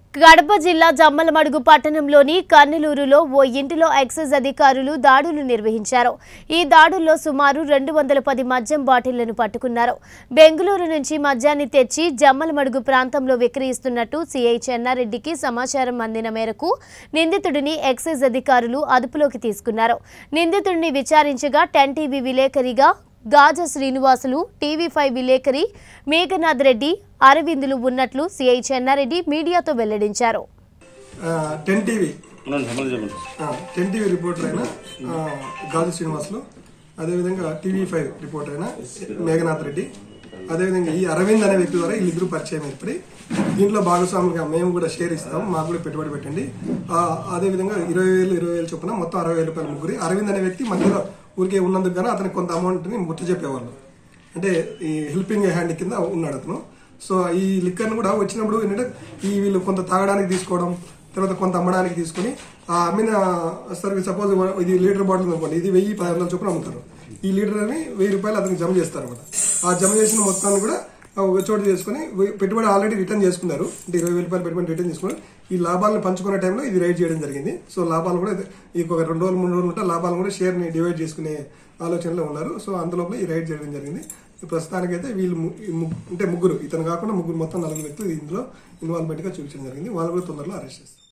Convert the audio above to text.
కడప జిల్లా జమ్మలమడుగు పట్టణంలోని కన్నెలూరులో ఓ ఇంటిలో ఎక్సైజ్ అధికారులు దాడులు నిర్వహించారు ఈ దాడుల్లో సుమారు రెండు వందల పది మద్యం బాటిళ్లను పట్టుకున్నారు బెంగళూరు నుంచి మద్యాన్ని తెచ్చి జమ్మలమడుగు ప్రాంతంలో విక్రయిస్తున్నట్టు సిఐ చెన్నారెడ్డికి సమాచారం అందిన మేరకు నిందితుడిని ఎక్సైజ్ అధికారులు అదుపులోకి తీసుకున్నారు నిందితుడిని విచారించగా టెన్ టీవీ విలేకరిగా గాజా శ్రీనివాసులు టీవీ ఫైవ్ విలేకరి మేఘనాథ్ రెడ్డి అరవిందులు ఉన్నట్లు సిఐ చెన్నారెడ్డి మీడియాతో వెల్లడించారు టెన్ టీవీ ఉన్నాను చెప్పండి చెప్పండి టెన్ టీవీ రిపోర్టర్ అయిన ఆ, గాజు శ్రీనివాసులు అదేవిధంగా టీవీ ఫైవ్ రిపోర్టర్ అయిన మేఘనాథ్ రెడ్డి అదేవిధంగా ఈ అరవింద్ అనే వ్యక్తి ద్వారా వీళ్ళిద్దరూ పరిచయం ఏర్పడి దీంట్లో భాగస్వాములుగా మేము కూడా షేర్ ఇస్తాం మాకు కూడా పెట్టుబడి పెట్టండి ఆ, అదేవిధంగా ఇరవై వేలు ఇరవై వేలు చొప్పున మొత్తం అరవై వేల రూపాయలు ముగ్గురి అరవింద్ అనే వ్యక్తి మధ్యలో ఊరికే ఉన్నందుకు గాను అతనికి కొంత అమౌంట్ని ముట్ట చెప్పేవాళ్ళు అంటే ఈ హెల్పింగ్ హ్యాండ్ కింద ఉన్నాడు అతను సో ఈ లిక్కర్ను కూడా వచ్చినప్పుడు ఏంటంటే ఈ వీళ్ళు కొంత తాగడానికి తీసుకోవడం తర్వాత కొంత అమ్మడానికి తీసుకొని ఆ అమ్మిన సరే సపోజ్ ఇది లీటర్ బాటిల్ అనుకోండి ఇది వెయ్యి పది వందల చొప్పున అమ్ముతారు ఈ లీటర్ అని వెయ్యి రూపాయలు అతనికి జమ చేస్తారు అనమాట ఆ జమ చేసిన మొత్తాన్ని కూడా ఒక చోట చేసుకుని వెయ్యి- పెట్టుబడి ఆల్రెడీ రిటర్న్ చేసుకున్నారు అంటే ఇరవై వేల రూపాయలు పెట్టుబడి రిటర్న్ చేసుకున్నారు ఈ లాభాలను పంచుకునే టైంలో ఇది రైడ్ చేయడం జరిగింది సో లాభాలు కూడా ఈ ఒక రెండు రోజులు మూడు రోజులు ఉంటే లాభాలను కూడా షేర్ని డివైడ్ చేసుకునే ఆలోచనలో ఉన్నారు సో అందులో ఈ రైడ్ చేయడం జరిగింది ప్రస్తుతానికైతే వీళ్ళు ము- ఈ ము- అంటే ముగ్గురు ఇతను కాకుండా ముగ్గురు మొత్తం నలుగురు వ్యక్తులు ఇందులో ఇన్వాల్వ్మెంట్ గా చూపించడం జరిగింది వాళ్ళు కూడా తొందరలో అరెస్ట్ చేస్తారు